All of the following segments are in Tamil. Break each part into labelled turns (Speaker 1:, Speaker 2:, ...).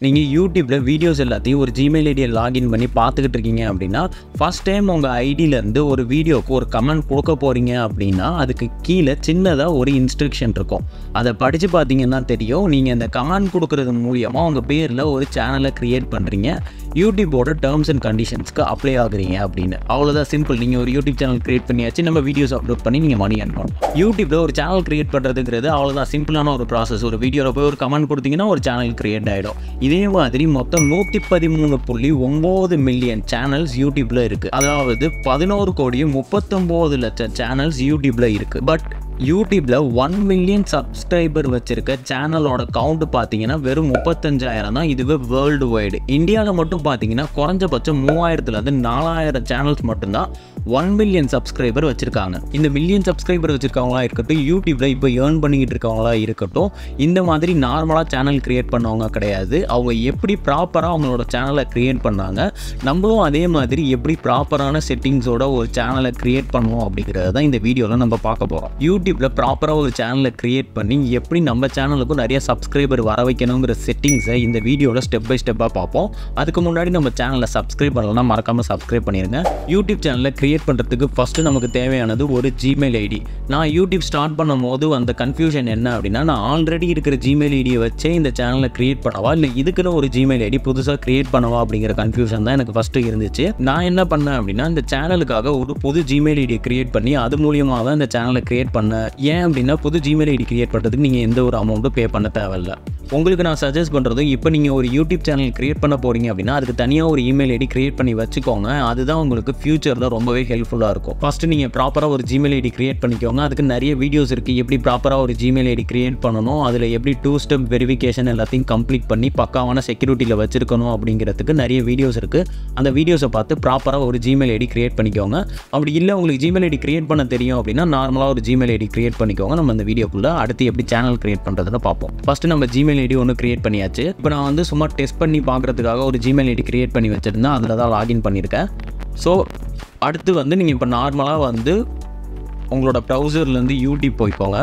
Speaker 1: நீங்கள் யூடியூப்பில் வீடியோஸ் எல்லாத்தையும் ஒரு ஜிமெயில் ஐடியை லாகின் பண்ணி பார்த்துக்கிட்டு இருக்கீங்க அப்படின்னா ஃபஸ்ட் டைம் உங்கள் ஐடியிலேருந்து ஒரு வீடியோக்கு ஒரு கமெண்ட் கொடுக்க போகிறீங்க அப்படின்னா அதுக்கு கீழே சின்னதாக ஒரு இன்ஸ்ட்ரக்ஷன் இருக்கும் அதை படித்து பார்த்தீங்கன்னா தெரியும் நீங்கள் அந்த கமெண்ட் கொடுக்குறது மூலியமாக உங்கள் பேரில் ஒரு சேனலை க்ரியேட் பண்ணுறீங்க யூடியூபோட டேர்ம்ஸ் அண்ட் கண்டிஷன்ஸ்க்கு அப்ளை ஆகுறீங்க அப்படின்னு அவ்வளோதான் சிம்பிள் நீங்கள் ஒரு யூடியூப் சேனல் க்ரியேட் பண்ணியாச்சு நம்ம வீடியோஸ் அப்லோட் பண்ணி நீங்கள் மணி earn பண்ணணும் யூடியூப்பில் ஒரு சேனல் க்ரியேட் பண்ணுறதுங்கிறது அவ்வளோதான் சிம்பிளான ஒரு ப்ராசஸ் ஒரு வீடியோவில் போய் ஒரு கமெண்ட் கொடுத்தீங்கன்னா ஒரு சேனல் க்ரியேட் ஆகிடும் இதே மாதிரி மொத்தம் நூற்றி பதிமூணு புள்ளி ஒம்பது மில்லியன் சேனல்ஸ் யூடியூப்பில் இருக்குது அதாவது பதினோரு கோடியும் முப்பத்தொம்போது லட்சம் சேனல்ஸ் யூடியூப்பில் இருக்குது பட் யூடியூப்பில் ஒன் மில்லியன் சப்ஸ்கிரைபர் வச்சிருக்க சேனலோட கவுண்ட் பார்த்தீங்கன்னா வெறும் முப்பத்தஞ்சாயிரம் தான் இதுவே வேர்ல்டு வைடு இந்தியாவில் மட்டும் பார்த்தீங்கன்னா குறைஞ்சபட்சம் மூவாயிரத்துலேருந்து நாலாயிரம் சேனல்ஸ் மட்டும்தான் ஒன் மில்லியன் சப்ஸ்கிரைபர் வச்சுருக்காங்க இந்த மில்லியன் சப்ஸ்கிரைபர் வச்சுருக்கவங்களா இருக்கட்டும் யூடியூப்பில் இப்போ ஏர்ன் பண்ணிக்கிட்டு இருக்கவங்களா இருக்கட்டும் இந்த மாதிரி நார்மலாக சேனல் க்ரியேட் பண்ணவங்க கிடையாது அவங்க எப்படி ப்ராப்பராக அவங்களோட சேனலை க்ரியேட் பண்ணாங்க நம்மளும் அதே மாதிரி எப்படி ப்ராப்பரான செட்டிங்ஸோட ஒரு சேனலை க்ரியேட் பண்ணுவோம் அப்படிங்கிறது தான் இந்த வீடியோவில் நம்ம பார்க்க போகிறோம் யூடியூப்பில் ப்ராப்பராக ஒரு சேனலை க்ரியேட் பண்ணி எப்படி நம்ம சேனலுக்கும் நிறைய சப்ஸ்கிரைபர் வர வைக்கணுங்கிற செட்டிங்ஸை இந்த வீடியோவில் ஸ்டெப் பை ஸ்டெப்பாக பார்ப்போம் அதுக்கு முன்னாடி நம்ம சேனலை சப்ஸ்கிரைப் பண்ணலாம் மறக்காமல் சப்ஸ்கிரைப் பண்ணிடுங்க யூடியூப் சேனலை க்ரியேட் பண்ணுறதுக்கு ஃபஸ்ட்டு நமக்கு தேவையானது ஒரு ஜிமெயில் ஐடி நான் யூடியூப் ஸ்டார்ட் பண்ணும் போது அந்த கன்ஃபியூஷன் என்ன அப்படின்னா நான் ஆல்ரெடி இருக்கிற ஜிமெயில் ஐடியை வச்சே இந்த சேனலை க்ரியேட் பண்ணவா இல்லை இதுக்குன்னு ஒரு ஜிமெயில் ஐடி புதுசாக க்ரியேட் பண்ணவா அப்படிங்கிற கன்ஃபியூஷன் தான் எனக்கு ஃபஸ்ட்டு இருந்துச்சு நான் என்ன பண்ணேன் அப்படின்னா இந்த சேனலுக்காக ஒரு புது ஜிமெயில் ஐடியை க்ரியேட் பண்ணி அது மூலியமாக தான் இந்த சேனலை க்ரியேட் பண்ணேன் ஏன் அப்படின்னா புது ஜிமெயில் ஐடி க்ரியேட் பண்ணுறதுக்கு நீங்கள் எந்த ஒரு அமௌண்ட்டும் பே பண்ண தேவையில்ல உங்களுக்கு நான் சஜஸ்ட் பண்ணுறது இப்போ நீங்கள் ஒரு யூடியூப் சேனல் க்ரியேட் பண்ண போகிறீங்க அப்படின்னா அதுக்கு தனியாக ஒரு இமெயில் ஐடி க்ரியேட் பண்ணி வச்சுக்கோங்க அதுதான் உங்களுக்கு ஃபியூச்சரில் ரொம்பவே ஹெல்ப்ஃபுல்லாக இருக்கும் ஃபஸ்ட்டு நீங்கள் ப்ராப்பராக ஒரு ஜிமெயில் ஐடி க்ரியேட் பண்ணிக்கோங்க அதுக்கு நிறைய வீடியோஸ் இருக்குது எப்படி ப்ராப்பராக ஒரு ஜிமெயில் ஐடி க்ரியேட் பண்ணணும் அதில் எப்படி டூ ஸ்டெப் வெரிஃபிகேஷன் எல்லாத்தையும் கம்ப்ளீட் பண்ணி பக்காவான செக்யூரிட்டியில் வச்சிருக்கணும் அப்படிங்கிறதுக்கு நிறைய வீடியோஸ் இருக்குது அந்த வீடியோஸை பார்த்து ப்ராப்பராக ஒரு ஜிமெயில் ஐடி க்ரியேட் பண்ணிக்கோங்க அப்படி இல்லை உங்களுக்கு ஜிமெயில் ஐடி க்ரியேட் பண்ண தெரியும் அப்படின்னா நார்மலாக ஒரு ஜிமெயில் ஐடி க்ரியேட் பண்ணிக்கோங்க நம்ம இந்த வீடியோக்குள்ளே அடுத்து எப்படி சேனல் க்ரியேட் பண்ணுறதுன்னு பார்ப்போம் ஃபஸ்ட்டு நம்ம ஜிமெயில் ஐடி ஒன்று க்ரியேட் பண்ணியாச்சு இப்போ நான் வந்து சும்மா டெஸ்ட் பண்ணி பார்க்குறதுக்காக ஒரு ஜிமெயில் ஐடி க்ரியேட் பண்ணி வச்சுருந்தேன் அதில் தான் லாகின் பண்ணியிருக்கேன் ஸோ அடுத்து வந்து நீங்கள் இப்போ நார்மலாக வந்து உங்களோட ப்ரௌசர்லேருந்து யூடியூப் போய்க்கோங்க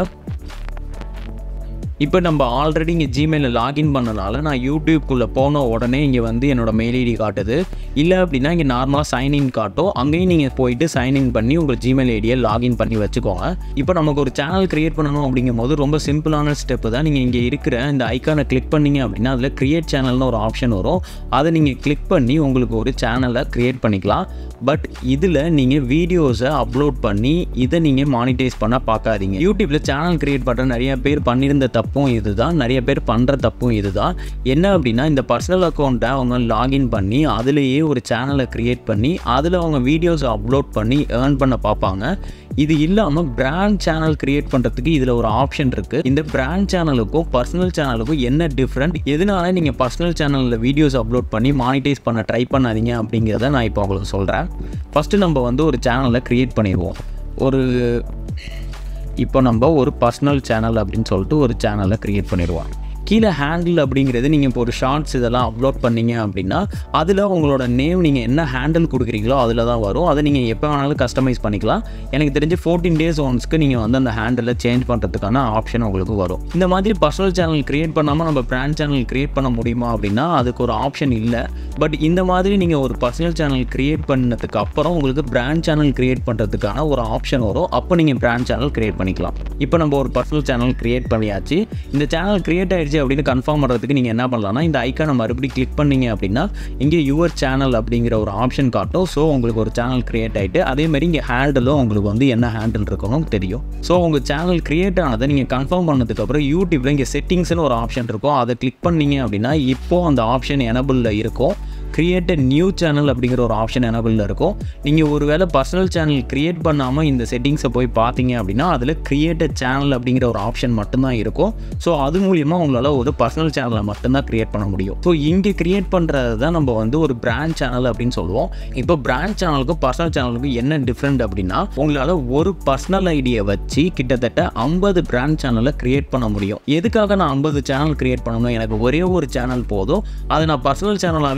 Speaker 1: இப்போ நம்ம ஆல்ரெடி இங்கே ஜிமெயிலில் லாகின் பண்ணனால நான் யூடியூப்குள்ளே போன உடனே இங்கே வந்து என்னோட மெயில் ஐடி காட்டுது இல்லை அப்படின்னா இங்கே நார்மலாக சைன்இன் காட்டும் அங்கேயும் நீங்கள் போயிட்டு சைன்இன் பண்ணி உங்கள் ஜிமெயில் ஐடியை லாகின் பண்ணி வச்சுக்கோங்க இப்போ நமக்கு ஒரு சேனல் க்ரியேட் பண்ணணும் அப்படிங்கும் போது ரொம்ப சிம்பிளான ஸ்டெப்பு தான் நீங்கள் இங்கே இருக்கிற இந்த ஐக்கானை கிளிக் பண்ணீங்க அப்படின்னா அதில் க்ரியேட் சேனல்னு ஒரு ஆப்ஷன் வரும் அதை நீங்கள் கிளிக் பண்ணி உங்களுக்கு ஒரு சேனலை க்ரியேட் பண்ணிக்கலாம் பட் இதில் நீங்கள் வீடியோஸை அப்லோட் பண்ணி இதை நீங்கள் மானிட்டைஸ் பண்ண பார்க்காதீங்க யூடியூப்பில் சேனல் க்ரியேட் பண்ணுற நிறைய பேர் பண்ணியிருந்த தப்பும் இதுதான் நிறைய பேர் பண்ணுற தப்பும் இதுதான் என்ன அப்படின்னா இந்த பர்சனல் அக்கௌண்ட்டை அவங்க லாகின் பண்ணி அதுலேயே ஒரு சேனலை க்ரியேட் பண்ணி அதில் அவங்க வீடியோஸை அப்லோட் பண்ணி ஏர்ன் பண்ண பார்ப்பாங்க இது இல்லாமல் பிராண்ட் சேனல் க்ரியேட் பண்ணுறதுக்கு இதில் ஒரு ஆப்ஷன் இருக்குது இந்த பிராண்ட் சேனலுக்கும் பர்சனல் சேனலுக்கும் என்ன டிஃப்ரெண்ட் எதனால நீங்கள் பர்சனல் சேனலில் வீடியோஸ் அப்லோட் பண்ணி மானிட்டைஸ் பண்ண ட்ரை பண்ணாதீங்க அப்படிங்கிறத நான் இப்போ உங்களுக்கு சொல்கிறேன் ஃபஸ்ட்டு நம்ம வந்து ஒரு சேனலை க்ரியேட் பண்ணிடுவோம் ஒரு இப்போ நம்ம ஒரு பர்சனல் சேனல் அப்படின்னு சொல்லிட்டு ஒரு சேனலை க்ரியேட் பண்ணிடுவோம் கீழே ஹேண்டில் அப்படிங்கிறது நீங்கள் இப்போ ஒரு ஷார்ட்ஸ் இதெல்லாம் அப்லோட் பண்ணீங்க அப்படின்னா அதில் உங்களோட நேம் நீங்கள் என்ன ஹேண்டில் கொடுக்குறீங்களோ அதில் தான் வரும் அதை நீங்கள் எப்போ வேணாலும் கஸ்டமைஸ் பண்ணிக்கலாம் எனக்கு தெரிஞ்சு ஃபோர்டீன் டேஸ் ஒன்ஸ்க்கு நீங்கள் வந்து அந்த ஹேண்டில் சேஞ்ச் பண்ணுறதுக்கான ஆப்ஷன் உங்களுக்கு வரும் இந்த மாதிரி பர்சனல் சேனல் க்ரியேட் பண்ணாமல் நம்ம பிராண்ட் சேனல் க்ரியேட் பண்ண முடியுமா அப்படின்னா அதுக்கு ஒரு ஆப்ஷன் இல்லை பட் இந்த மாதிரி நீங்கள் ஒரு பர்சனல் சேனல் க்ரியேட் பண்ணதுக்கு அப்புறம் உங்களுக்கு பிராண்ட் சேனல் க்ரியேட் பண்ணுறதுக்கான ஒரு ஆப்ஷன் வரும் அப்போ நீங்கள் பிராண்ட் சேனல் க்ரியேட் பண்ணிக்கலாம் இப்போ நம்ம ஒரு பர்சனல் சேனல் க்ரியேட் பண்ணியாச்சு இந்த சேனல் க்ரியேட் ஆயிடுச்சு அப்படின்னு கன்ஃபார்ம் பண்ணுறதுக்கு நீங்கள் என்ன பண்ணலாம்னா இந்த ஐக்கானை மறுபடியும் கிளிக் பண்ணீங்க அப்படின்னா இங்கே யுவர் சேனல் அப்படிங்கிற ஒரு ஆப்ஷன் காட்டும் ஸோ உங்களுக்கு ஒரு சேனல் க்ரியேட் ஆகிட்டு அதே மாதிரி இங்கே ஹேண்டிலும் உங்களுக்கு வந்து என்ன ஹேண்டில் இருக்கணும் தெரியும் ஸோ உங்கள் சேனல் க்ரியேட் ஆனதை நீங்கள் கன்ஃபார்ம் பண்ணதுக்கப்புறம் யூடியூப்பில் இங்கே செட்டிங்ஸ்னு ஒரு ஆப்ஷன் இருக்கும் அதை கிளிக் பண்ணீங்க அப்படின்னா இப்போ அந்த ஆப்ஷன் எனபிளில் இருக்கும் கிரியேட் நியூ சேனல் அப்படிங்கிற ஒரு ஆப்ஷன் எனபிளில் இருக்கும் நீங்கள் ஒருவேளை பர்சனல் சேனல் கிரியேட் பண்ணாமல் இந்த செட்டிங்ஸை போய் பார்த்தீங்க அப்படின்னா அதில் கிரியேட் சேனல் அப்படிங்கிற ஒரு ஆப்ஷன் மட்டும்தான் இருக்கும் ஸோ அது மூலியமாக உங்களால் ஒரு பர்சனல் சேனலை மட்டும்தான் கிரியேட் பண்ண முடியும் ஸோ இங்கே கிரியேட் பண்ணுறது தான் நம்ம வந்து ஒரு பிராண்ட் சேனல் அப்படின்னு சொல்லுவோம் இப்போ பிராண்ட் சேனலுக்கும் பர்சனல் சேனலுக்கும் என்ன டிஃப்ரெண்ட் அப்படின்னா உங்களால் ஒரு பர்சனல் ஐடியை வச்சு கிட்டத்தட்ட ஐம்பது பிராண்ட் சேனலை கிரியேட் பண்ண முடியும் எதுக்காக நான் ஐம்பது சேனல் கிரியேட் பண்ணணும் எனக்கு ஒரே ஒரு சேனல் போதும் அதை நான் பர்சனல் சேனலாகவே யூஸ் பண்ணி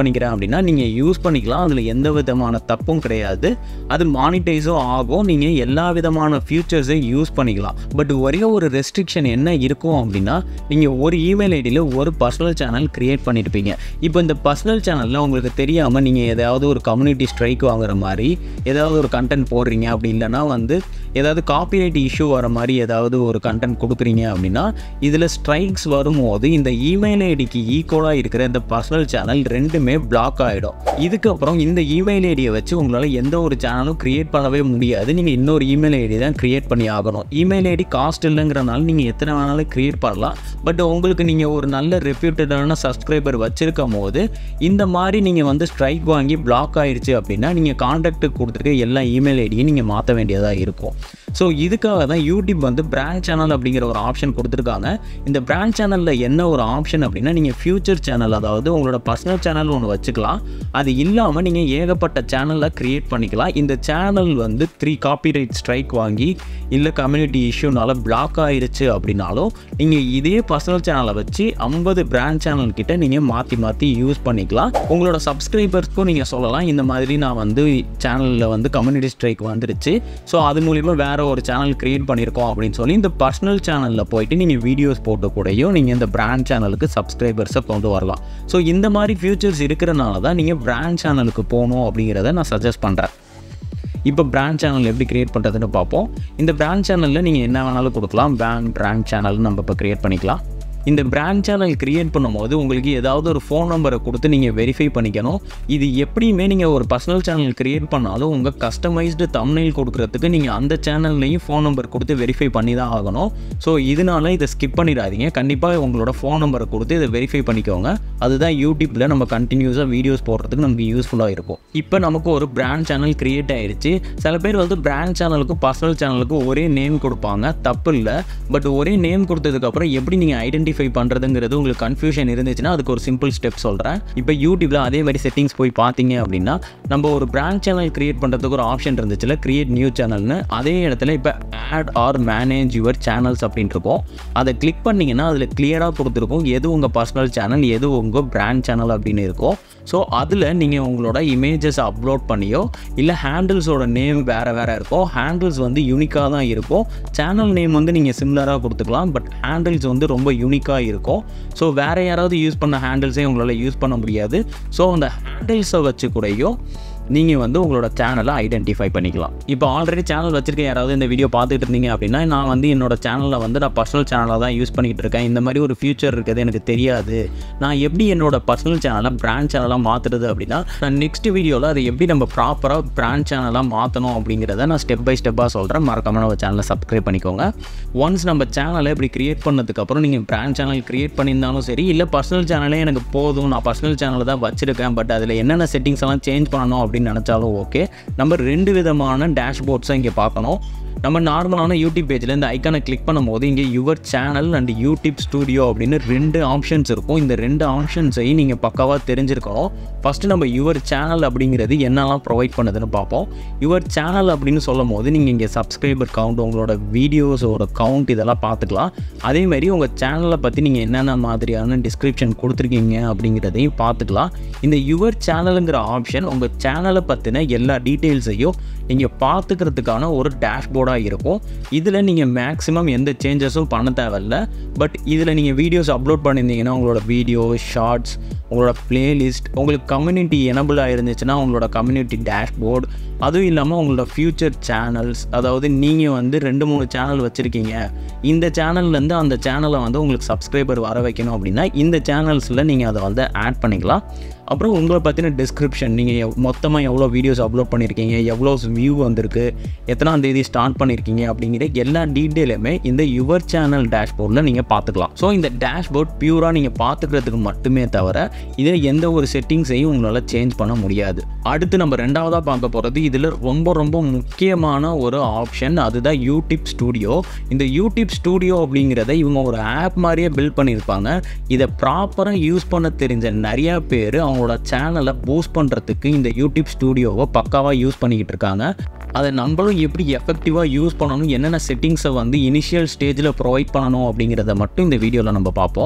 Speaker 1: பண்ணிக்கிறேன் அப்படின்னா நீங்கள் யூஸ் பண்ணிக்கலாம் அதில் எந்த விதமான தப்பும் கிடையாது அது மானிட்டைஸும் ஆகும் நீங்கள் எல்லா விதமான ஃபியூச்சர்ஸையும் யூஸ் பண்ணிக்கலாம் பட் ஒரே ஒரு ரெஸ்ட்ரிக்ஷன் என்ன இருக்கும் அப்படின்னா நீங்கள் ஒரு இமெயில் ஐடியில் ஒரு பர்சனல் சேனல் க்ரியேட் பண்ணியிருப்பீங்க இப்போ இந்த பர்சனல் சேனலில் உங்களுக்கு தெரியாமல் நீங்கள் ஏதாவது ஒரு கம்யூனிட்டி ஸ்ட்ரைக் வாங்குற மாதிரி ஏதாவது ஒரு கண்டென்ட் போடுறீங்க அப்படி இல்லைன்னா வந்து ஏதாவது காப்பிரைட் இஷ்யூ வர மாதிரி ஏதாவது ஒரு கண்டென்ட் கொடுக்குறீங்க அப்படின்னா இதில் ஸ்ட்ரைக்ஸ் வரும்போது இந்த இமெயில் ஐடிக்கு ஈக்குவலாக இருக்கிற இந்த பர்சனல் சேனல் ரெண்டுமே பிளாக் ஆகிடும் இதுக்கப்புறம் இந்த இமெயில் ஐடியை வச்சு உங்களால் எந்த ஒரு சேனலும் க்ரியேட் பண்ணவே முடியாது நீங்கள் இன்னொரு இமெயில் ஐடி தான் க்ரியேட் பண்ணி ஆகணும் இமெயில் ஐடி காஸ்ட் இல்லைங்கிறனால நீங்கள் எத்தனை வேணாலும் க்ரியேட் பண்ணலாம் பட் உங்களுக்கு நீங்கள் ஒரு நல்ல ரெப்யூட்டடான சப்ஸ்கிரைபர் வச்சுருக்கும் போது இந்த மாதிரி நீங்கள் வந்து ஸ்ட்ரைக் வாங்கி பிளாக் ஆயிடுச்சு அப்படின்னா நீங்கள் காண்டாக்ட் கொடுத்துருக்க எல்லா இமெயில் ஐடியும் நீங்கள் மாற்ற வேண்டியதாக இருக்கும் ஸோ இதுக்காக தான் யூடியூப் வந்து பிராண்ட் சேனல் அப்படிங்கிற ஒரு ஆப்ஷன் கொடுத்துருக்காங்க இந்த பிராண்ட் சேனலில் என்ன ஒரு ஆப்ஷன் அப்படின்னா நீங்கள் ஃபியூச்சர் சேனல் அதாவது உங்களோட பர்சனல் சேனல் ஒன்று வச்சுக்கலாம் அது இல்லாமல் நீங்கள் ஏகப்பட்ட சேனலில் க்ரியேட் பண்ணிக்கலாம் இந்த சேனல் வந்து த்ரீ காப்பிரைட் ஸ்ட்ரைக் வாங்கி இல்லை கம்யூனிட்டி இஷ்யூனால பிளாக் ஆயிருச்சு அப்படின்னாலும் நீங்கள் இதே பர்சனல் சேனலை வச்சு ஐம்பது பிராண்ட் சேனல் கிட்ட நீங்கள் மாற்றி மாற்றி யூஸ் பண்ணிக்கலாம் உங்களோட சப்ஸ்கிரைபர்ஸ்க்கும் நீங்கள் சொல்லலாம் இந்த மாதிரி நான் வந்து சேனலில் வந்து கம்யூனிட்டி ஸ்ட்ரைக் வந்துருச்சு ஸோ அது மூலிமா வேறு ஒரு சேனல் க்ரியேட் பண்ணியிருக்கோம் அப்படின்னு சொல்லி இந்த பர்சனல் சேனலில் போயிட்டு நீங்கள் வீடியோஸ் போட்டு கூடயும் நீங்கள் இந்த பிராண்ட் சேனலுக்கு சப்ஸ்கிரைபர்ஸை கொண்டு வரலாம் ஸோ இந்த மாதிரி ஃபியூச்சர்ஸ் இருக்கிறனால தான் நீங்கள் பிராண்ட் சேனலுக்கு போகணும் அப்படிங்கிறத நான் சஜஸ்ட் பண்ணுறேன் இப்போ பிராண்ட் சேனல் எப்படி கிரியேட் பண்ணுறதுன்னு பார்ப்போம் இந்த பிராண்ட் சேனலில் நீங்கள் என்ன வேணாலும் கொடுக்கலாம் பிராண்ட் பிராண்ட் சேனல் நம்ம இப்போ கிரியேட் பண்ணிக்கலாம் இந்த பிராண்ட் சேனல் கிரியேட் பண்ணும்போது உங்களுக்கு ஏதாவது ஒரு ஃபோன் நம்பரை கொடுத்து நீங்கள் வெரிஃபை பண்ணிக்கணும் இது எப்படியுமே நீங்கள் ஒரு பர்சனல் சேனல் கிரியேட் பண்ணாலும் உங்கள் கஸ்டமைஸ்டு தம்னைல் கொடுக்குறதுக்கு நீங்கள் அந்த சேனல்லையும் ஃபோன் நம்பர் கொடுத்து வெரிஃபை பண்ணி தான் ஆகணும் ஸோ இதனால இதை ஸ்கிப் பண்ணிடாதீங்க கண்டிப்பாக உங்களோட ஃபோன் நம்பரை கொடுத்து இதை வெரிஃபை பண்ணிக்கோங்க அதுதான் யூடியூப்பில் நம்ம கண்டினியூஸாக வீடியோஸ் போடுறதுக்கு நமக்கு யூஸ்ஃபுல்லாக இருக்கும் இப்போ நமக்கு ஒரு பிராண்ட் சேனல் கிரியேட் ஆயிருச்சு சில பேர் வந்து பிராண்ட் சேனலுக்கும் பர்சனல் சேனலுக்கும் ஒரே நேம் கொடுப்பாங்க தப்பு இல்லை பட் ஒரே நேம் கொடுத்ததுக்கப்புறம் எப்படி நீங்கள் ஐடென்டிஃபை பண்ணுறதுங்கிறது உங்களுக்கு கன்ஃபியூஷன் இருந்துச்சுன்னா அதுக்கு ஒரு சிம்பிள் ஸ்டெப் சொல்கிறேன் இப்போ யூடியூப்பில் அதே மாதிரி செட்டிங்ஸ் போய் பார்த்தீங்க அப்படின்னா நம்ம ஒரு பிராண்ட் சேனல் கிரியேட் பண்ணுறதுக்கு ஒரு ஆப்ஷன் இருந்துச்சுல கிரியேட் நியூ சேனல்னு அதே இடத்துல இப்போ add or manage your channels அப்படின்ட்டு இருக்கும் அதை கிளிக் பண்ணிங்கன்னா அதில் கிளியராக கொடுத்துருக்கும் எது உங்கள் பர்சனல் சேனல் எது உங்கள் பிராண்ட் சேனல் அப்படின்னு இருக்கும் ஸோ அதில் நீங்கள் உங்களோட இமேஜஸ் அப்லோட் பண்ணியோ இல்லை ஹேண்டில்ஸோட நேம் வேறு வேறு இருக்கும் ஹேண்டில்ஸ் வந்து யூனிக்காக தான் இருக்கும் சேனல் நேம் வந்து நீங்கள் சிமிலராக கொடுத்துக்கலாம் பட் ஹேண்டில்ஸ் வந்து ரொம்ப யூனிக்காக இருக்கும் ஸோ வேறு யாராவது யூஸ் பண்ண ஹேண்டில்ஸே உங்களால் யூஸ் பண்ண முடியாது ஸோ அந்த ஹேண்டில்ஸை வச்சு கூடயும் நீங்கள் வந்து உங்களோட சேனலை ஐடென்டிஃபை பண்ணிக்கலாம் இப்போ ஆல்ரெடி சேனல் வச்சிருக்க யாராவது இந்த வீடியோ பார்த்துட்டு இருந்தீங்க அப்படின்னா நான் வந்து என்னோட சேனலில் வந்து நான் பர்சனல் சேனலாக தான் யூஸ் பண்ணிகிட்டு இருக்கேன் இந்த மாதிரி ஒரு ஃபியூச்சர் இருக்குது எனக்கு தெரியாது நான் எப்படி என்னோட பர்சனல் சேனலை பிராண்ட் சேனலாக மாற்றுறது அப்படின்னா நான் நெக்ஸ்ட் வீடியோவில் அதை எப்படி நம்ம ப்ராப்பராக பிராண்ட் சேனலாக மாற்றணும் அப்படிங்கிறத நான் ஸ்டெப் பை ஸ்டெப்பாக சொல்கிறேன் மறக்காம நம்ம சேனலை சப்ஸ்கிரைப் பண்ணிக்கோங்க ஒன்ஸ் நம்ம சேனலை இப்படி கிரியேட் பண்ணதுக்கப்புறம் நீங்கள் பிராண்ட் சேனல் கிரியேட் பண்ணியிருந்தாலும் சரி இல்லை பர்சனல் சேனலே எனக்கு போதும் நான் பர்சனல் சேனலை தான் வச்சுருக்கேன் பட் அதில் என்னென்ன செட்டிங்ஸ் எல்லாம் சேஞ்ச் பண்ணணும் அப்படின்னு நினச்சாலும் ஓகே நம்ம ரெண்டு விதமான டேஷ்போர்ட்ஸை இங்கே பார்க்கணும் நம்ம நார்மலான யூடியூப் பேஜில் இந்த ஐக்கானை கிளிக் பண்ணும்போது இங்கே your channel and YouTube studio அப்படின்னு ரெண்டு ஆப்ஷன்ஸ் இருக்கும் இந்த ரெண்டு ஆப்ஷன்ஸையும் நீங்கள் பக்காவாக தெரிஞ்சிருக்கணும் ஃபஸ்ட்டு நம்ம யுவர் சேனல் அப்படிங்கிறது என்னெல்லாம் ப்ரொவைட் பண்ணுதுன்னு பார்ப்போம் யுவர் சேனல் அப்படின்னு சொல்லும் போது நீங்கள் இங்கே சப்ஸ்கிரைபர் கவுண்ட் உங்களோட வீடியோஸோட கவுண்ட் இதெல்லாம் பார்த்துக்கலாம் அதேமாதிரி உங்கள் சேனலை பற்றி நீங்கள் என்னென்ன மாதிரியான டிஸ்கிரிப்ஷன் கொடுத்துருக்கீங்க அப்படிங்கிறதையும் பார்த்துக்கலாம் இந்த யுவர் சேனலுங்கிற ஆப்ஷன் உங்கள் சேனலை பற்றின எல்லா டீட்டெயில்ஸையும் நீங்கள் பார்த்துக்கிறதுக்கான ஒரு டேஷ்போர்டாக இருக்கும் இதில் நீங்கள் மேக்ஸிமம் எந்த சேஞ்சஸும் பண்ண தேவையில்ல பட் இதில் நீங்கள் வீடியோஸ் அப்லோட் பண்ணியிருந்தீங்கன்னா உங்களோட வீடியோ ஷார்ட்ஸ் உங்களோட பிளேலிஸ்ட் உங்களுக்கு கம்யூனிட்டி எனபிளாக இருந்துச்சுன்னா உங்களோட கம்யூனிட்டி டேஷ்போர்டு அதுவும் இல்லாமல் உங்களோட ஃப்யூச்சர் சேனல்ஸ் அதாவது நீங்கள் வந்து ரெண்டு மூணு சேனல் வச்சுருக்கீங்க இந்த சேனல்லேருந்து அந்த சேனலை வந்து உங்களுக்கு சப்ஸ்கிரைபர் வர வைக்கணும் அப்படின்னா இந்த சேனல்ஸில் நீங்கள் அதை வந்து ஆட் பண்ணிக்கலாம் அப்புறம் உங்களை பற்றின டிஸ்கிரிப்ஷன் நீங்கள் மொத்தமாக எவ்வளோ வீடியோஸ் அப்லோட் பண்ணியிருக்கீங்க எவ்வளோ வியூ வந்திருக்கு எத்தனாம் தேதி ஸ்டார்ட் பண்ணியிருக்கீங்க அப்படிங்கிற எல்லா டீட்டெயிலுமே இந்த யுவர் சேனல் டேஷ்போர்டில் நீங்கள் பார்த்துக்கலாம் ஸோ இந்த டேஷ்போர்ட் பியூராக நீங்கள் பார்த்துக்கிறதுக்கு மட்டுமே தவிர இதில் எந்த ஒரு செட்டிங்ஸையும் உங்களால் சேஞ்ச் பண்ண முடியாது அடுத்து நம்ம ரெண்டாவதாக பார்க்க போகிறது இதில் ரொம்ப ரொம்ப முக்கியமான ஒரு ஆப்ஷன் அதுதான் யூடியூப் ஸ்டூடியோ இந்த யூடியூப் ஸ்டூடியோ அப்படிங்கிறத இவங்க ஒரு ஆப் மாதிரியே பில்ட் பண்ணியிருப்பாங்க இதை ப்ராப்பராக யூஸ் பண்ண தெரிஞ்ச நிறையா பேர் அவங்களோட சேனலை பூஸ்ட் பண்ணுறதுக்கு இந்த யூடியூப் ஸ்டூடியோவை பக்காவாக யூஸ் பண்ணிக்கிட்டு இருக்காங்க அதை நம்மளும் எப்படி எஃபெக்டிவாக யூஸ் பண்ணணும் என்னென்ன செட்டிங்ஸை வந்து இனிஷியல் ஸ்டேஜில் ப்ரொவைட் பண்ணணும் அப்படிங்கிறத மட்டும் இந்த வீடியோவில் நம்ம பார்ப்போம்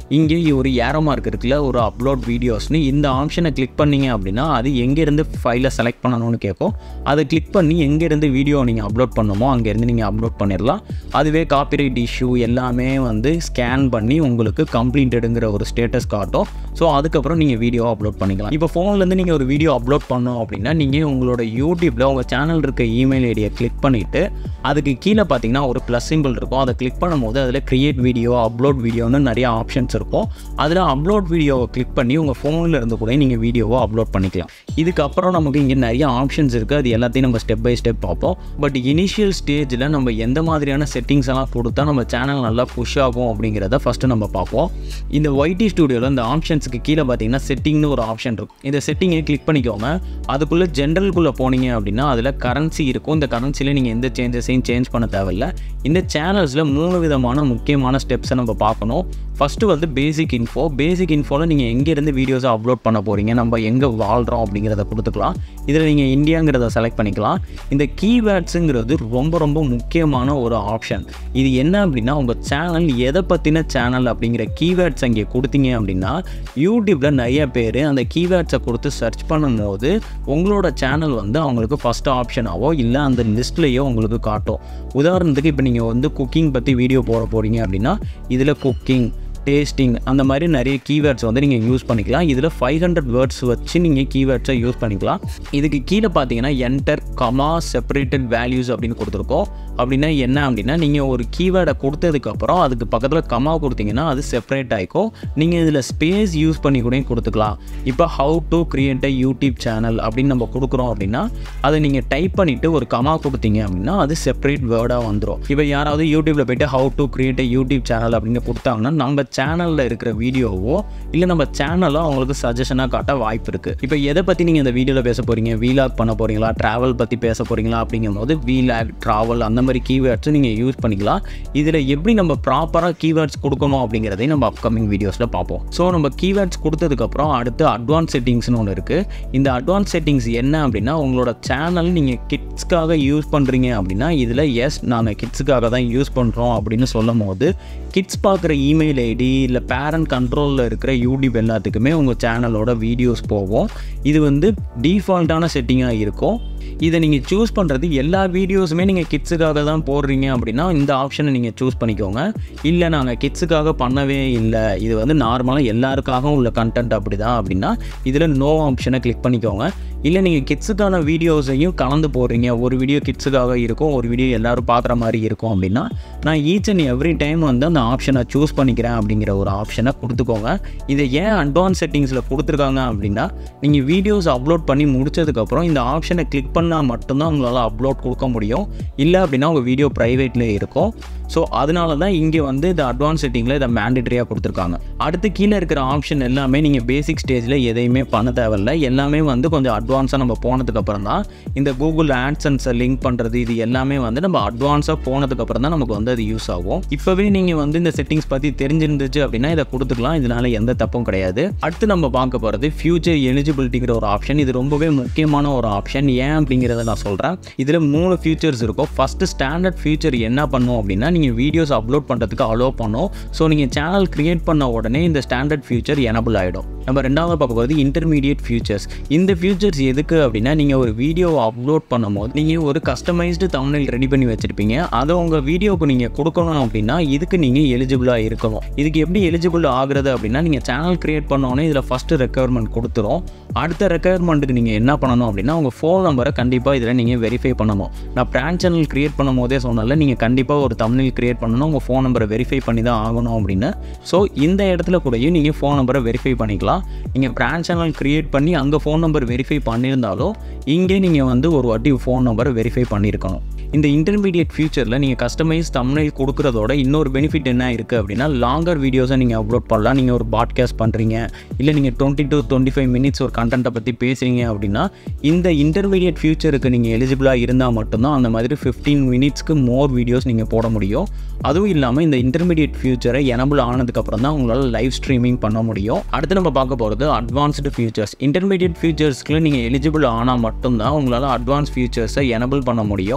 Speaker 1: இங்கே ஒரு ஏரோ மார்க் இருக்குல்ல ஒரு அப்லோட் வீடியோஸ்னு இந்த ஆப்ஷனை கிளிக் பண்ணீங்க அப்படின்னா அது எங்கேருந்து ஃபைலை செலக்ட் பண்ணணும்னு கேட்கும் அதை கிளிக் பண்ணி எங்கேருந்து வீடியோ நீங்கள் அப்லோட் பண்ணணுமோ அங்கேருந்து நீங்கள் அப்லோட் பண்ணிடலாம் அதுவே காப்பிரைட் இஷ்யூ எல்லாமே வந்து ஸ்கேன் பண்ணி உங்களுக்கு கம்ப்ளீட்டடுங்கிற ஒரு ஸ்டேட்டஸ் காட்டும் ஸோ அதுக்கப்புறம் நீங்கள் வீடியோ அப்லோட் பண்ணிக்கலாம் இப்போ ஃபோன்லேருந்து நீங்கள் ஒரு வீடியோ அப்லோட் பண்ணோம் அப்படின்னா நீங்கள் உங்களோட யூடியூப்பில் உங்கள் சேனல் இருக்க இமெயில் ஐடியை கிளிக் பண்ணிவிட்டு அதுக்கு கீழே பார்த்தீங்கன்னா ஒரு ப்ளஸ் சிம்பிள் இருக்கும் அதை கிளிக் பண்ணும்போது அதில் கிரியேட் வீடியோ அப்லோட் வீடியோன்னு நிறைய ஆப்ஷன்ஸ் இருக்கும் அதில் அப்லோட் வீடியோவை கிளிக் பண்ணி உங்கள் ஃபோனில் இருந்து கூட நீங்கள் வீடியோவை அப்லோட் பண்ணிக்கலாம் இதுக்கப்புறம் நமக்கு இங்கே நிறைய ஆப்ஷன்ஸ் இருக்குது அது எல்லாத்தையும் நம்ம ஸ்டெப் பை ஸ்டெப் பார்ப்போம் பட் இனிஷியல் ஸ்டேஜில் நம்ம எந்த மாதிரியான செட்டிங்ஸ் எல்லாம் கொடுத்தா நம்ம சேனல் நல்லா புஷ் ஆகும் அப்படிங்கிறத ஃபஸ்ட்டு நம்ம பார்ப்போம் இந்த ஒய்டி ஸ்டுடியோவில் இந்த ஆப்ஷன்ஸுக்கு கீழே பார்த்தீங்கன்னா செட்டிங்னு ஒரு ஆப்ஷன் இருக்கும் இந்த செட்டிங்கை கிளிக் பண்ணிக்கோங்க அதுக்குள்ளே ஜென்ரல்குள்ளே போனீங்க அப்படின்னா அதில் கரன்சி இருக்கும் இந்த கரன்சியில் நீங்கள் எந்த சேஞ்சஸையும் சேஞ்ச் பண்ண தேவையில்ல இந்த சேனல்ஸில் மூணு விதமான முக்கியமான ஸ்டெப்ஸை நம்ம பார்க்கணும் ஃபஸ்ட்டு வந்து பேசிக் இன்ஃபோ பேசிக் இன்ஃபோவில் நீங்கள் எங்கேருந்து வீடியோஸை அப்லோட் பண்ண போகிறீங்க நம்ம எங்கே வாழ்கிறோம் அப்படிங்கிறத கொடுத்துக்கலாம் இதில் நீங்கள் இந்தியாங்கிறத செலக்ட் பண்ணிக்கலாம் இந்த கீவேர்ட்ஸுங்கிறது ரொம்ப ரொம்ப முக்கியமான ஒரு ஆப்ஷன் இது என்ன அப்படின்னா உங்கள் சேனல் எதை பற்றின சேனல் அப்படிங்கிற கீவேர்ட்ஸ் அங்கே கொடுத்தீங்க அப்படின்னா யூடியூப்பில் நிறைய பேர் அந்த கீவேர்ட்ஸை கொடுத்து சர்ச் பண்ணும்போது உங்களோட சேனல் வந்து அவங்களுக்கு ஃபஸ்ட் ஆப்ஷனாவோ இல்லை அந்த லிஸ்ட்லேயோ உங்களுக்கு காட்டும் உதாரணத்துக்கு இப்போ நீங்கள் வந்து குக்கிங் பற்றி வீடியோ போட போகிறீங்க அப்படின்னா இதில் குக்கிங் டேஸ்டிங் அந்த மாதிரி நிறைய கீவேர்ட்ஸ் வந்து நீங்கள் யூஸ் பண்ணிக்கலாம் இதில் ஃபைவ் ஹண்ட்ரட் வேர்ட்ஸ் வச்சு நீங்கள் கீவேர்ட்ஸை யூஸ் பண்ணிக்கலாம் இதுக்கு கீழே பார்த்தீங்கன்னா என்டர் கமா செப்பரேட்டட் வேல்யூஸ் அப்படின்னு கொடுத்துருக்கோம் அப்படின்னா என்ன அப்படின்னா நீங்கள் ஒரு கீவேர்டை கொடுத்ததுக்கப்புறம் அதுக்கு பக்கத்தில் கமா கொடுத்தீங்கன்னா அது செப்பரேட் ஆகிக்கும் நீங்கள் இதில் ஸ்பேஸ் யூஸ் பண்ணி கூட கொடுத்துக்கலாம் இப்போ how to create a YouTube channel அப்படின்னு நம்ம கொடுக்குறோம் அப்படின்னா அதை நீங்கள் டைப் பண்ணிவிட்டு ஒரு கமா கொடுத்தீங்க அப்படின்னா அது செப்பரேட் வேர்டாக வந்துடும் இப்போ யாராவது யூடியூப்பில் போய்ட்டு how to create a YouTube channel அப்படின்னு கொடுத்தாங்கன்னா நம்ம சேனலில் இருக்கிற வீடியோவோ இல்லை நம்ம சேனலோ அவங்களுக்கு சஜஷனாக காட்ட வாய்ப்பு இருக்குது இப்போ எதை பற்றி நீங்கள் இந்த வீடியோவில் பேச போகிறீங்க வீலாக் பண்ண போகிறீங்களா ட்ராவல் பற்றி பேச போகிறீங்களா அப்படிங்கும்போது வீலாக் ட்ராவல் அந்த மாதிரி கீவேர்ட்ஸும் நீங்கள் யூஸ் பண்ணிக்கலாம் இதில் எப்படி நம்ம ப்ராப்பராக கீவேர்ட்ஸ் கொடுக்கணும் அப்படிங்கிறதையும் நம்ம அப்கமிங் வீடியோஸில் பார்ப்போம் ஸோ நம்ம கீவேர்ட்ஸ் கொடுத்ததுக்கப்புறம் அடுத்து அட்வான்ஸ் செட்டிங்ஸ்னு ஒன்று இருக்குது இந்த அட்வான்ஸ் செட்டிங்ஸ் என்ன அப்படின்னா உங்களோட சேனல் நீங்கள் கிட்ஸ்க்காக யூஸ் பண்ணுறீங்க அப்படின்னா இதில் எஸ் நாங்கள் கிட்ஸுக்காக தான் யூஸ் பண்ணுறோம் அப்படின்னு சொல்லும் போது கிட்ஸ் பார்க்குற இமெயில் ஐடி இல்லை பேரண்ட் கண்ட்ரோலில் இருக்கிற யூடியூப் எல்லாத்துக்குமே உங்கள் சேனலோட வீடியோஸ் போகும் இது வந்து டிஃபால்ட்டான செட்டிங்காக இருக்கும் இதை நீங்கள் சூஸ் பண்ணுறது எல்லா வீடியோஸுமே நீங்கள் கிட்ஸுக்காக தான் போடுறீங்க அப்படின்னா இந்த ஆப்ஷனை நீங்கள் சூஸ் பண்ணிக்கோங்க இல்லை நாங்கள் கிட்ஸுக்காக பண்ணவே இல்லை இது வந்து நார்மலாக எல்லாருக்காகவும் உள்ள கண்டென்ட் அப்படி தான் அப்படின்னா இதில் நோ ஆப்ஷனை கிளிக் பண்ணிக்கோங்க இல்லை நீங்கள் கிட்ஸுக்கான வீடியோஸையும் கலந்து போடுறீங்க ஒரு வீடியோ கிட்ஸுக்காக இருக்கும் ஒரு வீடியோ எல்லோரும் பார்க்குற மாதிரி இருக்கும் அப்படின்னா நான் ஈச் அண்ட் எவ்ரி டைம் வந்து அந்த ஆப்ஷனை சூஸ் பண்ணிக்கிறேன் அப்படிங்கிற ஒரு ஆப்ஷனை கொடுத்துக்கோங்க இதை ஏன் அட்வான்ஸ் செட்டிங்ஸில் கொடுத்துருக்காங்க அப்படின்னா நீங்கள் வீடியோஸ் அப்லோட் பண்ணி முடிச்சதுக்கப்புறம் இந்த ஆப்ஷனை கிளிக் பண்ணால் மட்டும்தான் உங்களால் அப்லோட் கொடுக்க முடியும் இல்லை அப்படின்னா உங்கள் வீடியோ ப்ரைவேட்லேயே இருக்கும் ஸோ அதனால தான் இங்கே வந்து இந்த அட்வான்ஸ் செட்டிங்கில் இதை மேண்டேட்டரியாக கொடுத்துருக்காங்க அடுத்து கீழே இருக்கிற ஆப்ஷன் எல்லாமே நீங்கள் பேசிக் ஸ்டேஜில் எதையுமே பண்ண தேவையில்ல எல்லாமே வந்து கொஞ்சம் அட்வான்ஸாக நம்ம போனதுக்கப்புறம் தான் இந்த கூகுள் ஆட்சன்ஸை லிங்க் பண்ணுறது இது எல்லாமே வந்து நம்ம அட்வான்ஸாக போனதுக்கப்புறம் தான் நமக்கு வந்து அது யூஸ் ஆகும் இப்போவே நீங்கள் வந்து இந்த செட்டிங்ஸ் பற்றி தெரிஞ்சிருந்துச்சு அப்படின்னா இதை கொடுத்துக்கலாம் இதனால எந்த தப்பும் கிடையாது அடுத்து நம்ம பார்க்க போகிறது ஃபியூச்சர் எலிஜிபிலிட்டிங்கிற ஒரு ஆப்ஷன் இது ரொம்பவே முக்கியமான ஒரு ஆப்ஷன் ஏன் அப்படிங்கிறத நான் சொல்கிறேன் இதில் மூணு ஃபியூச்சர்ஸ் இருக்கும் ஃபஸ்ட்டு ஸ்டாண்டர்ட் ஃபியூச்சர் என்ன பண்ணும் அப்படின்னா நீங்கள் வீடியோஸ் அப்லோட் பண்ணுறதுக்கு அலோவ் பண்ணும் ஸோ நீங்கள் சேனல் க்ரியேட் பண்ண உடனே இந்த ஸ்டாண்டர்ட் ஃபியூச்சர் எனபிள் ஆகிடும் நம்ம ரெண்டாவது பார்க்க போகிறது இன்டர்மீடியட் ஃபியூச்சர்ஸ் இந்த ஃபியூச்சர்ஸ் எதுக்கு அப்படின்னா நீங்கள் ஒரு வீடியோ அப்லோட் பண்ணும்போது நீங்கள் ஒரு கஸ்டமைஸ்டு தமிழில் ரெடி பண்ணி வச்சுருப்பீங்க அதை உங்கள் வீடியோக்கு நீங்கள் கொடுக்கணும் அப்படின்னா இதுக்கு நீங்கள் எலிஜிபிளாக இருக்கணும் இதுக்கு எப்படி எலிஜிபிள் ஆகுறது அப்படின்னா நீங்கள் சேனல் க்ரியேட் பண்ணோன்னே இதில் ஃபஸ்ட்டு ரெக்குயர்மெண்ட் கொடுத்துரும் அடுத்த ரெக்குயர்மெண்ட்டுக்கு நீங்கள் என்ன பண்ணணும் அப்படின்னா உங்கள் ஃபோன் நம்பரை கண்டிப்பாக இதில் நீங்கள் வெரிஃபை பண்ணணும் நான் பிராண்ட் சேனல் க்ரியேட் பண்ணும் போதே சொன்னால நீங்கள் கண்டிப்பாக ஒரு தமிழ் க்ரியேட் பண்ணணும் உங்கள் ஃபோன் நம்பரை வெரிஃபை பண்ணி தான் ஆகணும் அப்படின்னு ஸோ இந்த இடத்துல கூடயும் நீங்கள் ஃபோன் நம்பரை வெரிஃபை பண்ணிக்கலாம் நீங்கள் பிராண்ட் சேனல் க்ரியேட் பண்ணி அங்கே ஃபோன் நம்பர் வெரிஃபை பண்ணியிருந்தாலும் இங்கே நீங்கள் வந்து ஒரு வாட்டி ஃபோன் நம்பரை வெரிஃபை பண்ணியிருக்கணும் இந்த இன்டர்மீடியட் ஃபியூச்சரில் நீங்கள் கஸ்டமைஸ் தமிழ் கொடுக்குறதோட இன்னொரு பெனிஃபிட் என்ன இருக்குது அப்படின்னா லாங்கர் வீடியோஸை நீங்கள் அப்லோட் பண்ணலாம் நீங்கள் ஒரு பாட்காஸ்ட் பண்ணுறீங்க இல்லை நீங்கள் twenty to twenty five minutes ஒரு கண்டென்ட்டை பற்றி பேசுகிறீங்க அப்படின்னா இந்த இன்டர்மீடியட் ஃபியூச்சருக்கு நீங்கள் எலிஜிபிளாக இருந்தால் மட்டும்தான் அந்த மாதிரி ஃபிஃப்டீன் மினிட்ஸ்க்கு மோர் வீடியோஸ் நீங்கள் போட முடியும் அதுவும் இல்லாமல் இந்த இன்டர்மீடியட் ஃபியூச்சரை எனபிள் ஆனதுக்கப்புறம் தான் உங்களால் லைவ் ஸ்ட்ரீமிங் பண்ண முடியும் அடுத்து நம்ம பார்க்க போகிறது அட்வான்ஸ்டு ஃபியூச்சர்ஸ் இன்டர்மீடியட் ஃபியூச்சர்ஸ்க்கு நீங்கள் எலிஜிபிள் ஆனால் மட்டும்தான் உங்களால் அட்வான்ஸ் ஃபியூச்சர்ஸை எனபிள் பண்ண முடியும் இந்த